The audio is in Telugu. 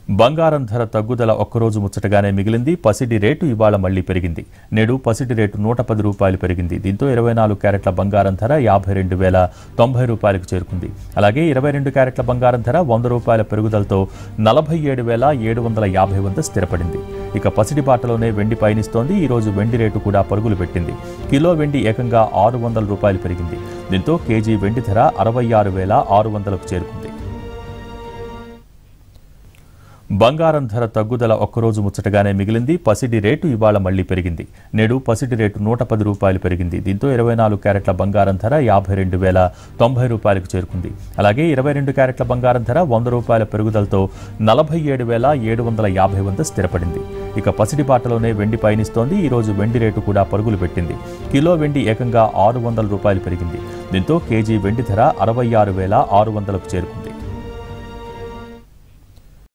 బంగారం ధర తగ్గుదల ఒక్కరోజు ముచ్చటగానే మిగిలింది పసిడి రేటు ఇవాళ మళ్లీ పెరిగింది నేడు పసిడి రేటు నూట పది రూపాయలు పెరిగింది దీంతో ఇరవై నాలుగు క్యారెట్ల బంగారం ధర యాభై రెండు వేల తొంభై రూపాయలకు చేరుకుంది అలాగే ఇరవై రెండు క్యారెట్ల బంగారం ధర వంద రూపాయల పెరుగుదలతో నలభై ఏడు వేల ఏడు వందల యాభై వద్ద స్థిరపడింది ఇక పసిడి బాటలోనే వెండి పయనిస్తోంది ఈ రోజు వెండి రేటు కూడా పరుగులు పెట్టింది కిలో వెండి ఏకంగా ఆరు వందల రూపాయలు పెరిగింది దీంతో కేజీ వెండి ధర అరవై ఆరు వేల ఆరు వందలకు చేరుకుంది బంగారం ధర తగ్గుదల ఒక్కరోజు ముచ్చటగానే మిగిలింది పసిడి రేటు ఇవాళ మళ్లీ పెరిగింది నేడు పసిడి రేటు నూట పది రూపాయలు పెరిగింది దీంతో ఇరవై నాలుగు క్యారెట్ల బంగారం ధర యాభై రెండు వేల తొంభై రూపాయలకు చేరుకుంది అలాగే ఇరవై రెండు క్యారెట్ల బంగారం ధర వంద రూపాయల పెరుగుదలతో నలభై ఏడు వేల ఏడు వందల యాభై వద్ద స్థిరపడింది ఇక పసిడి బాటలోనే వెండి పయనిస్తోంది ఈ రోజు వెండి రేటు కూడా పరుగులు పెట్టింది కిలో వెండి ఏకంగా ఆరు వందల రూపాయలు పెరిగింది దీంతో కేజీ వెండి ధర అరవై ఆరు వేల ఆరు వందలకు చేరుకుంది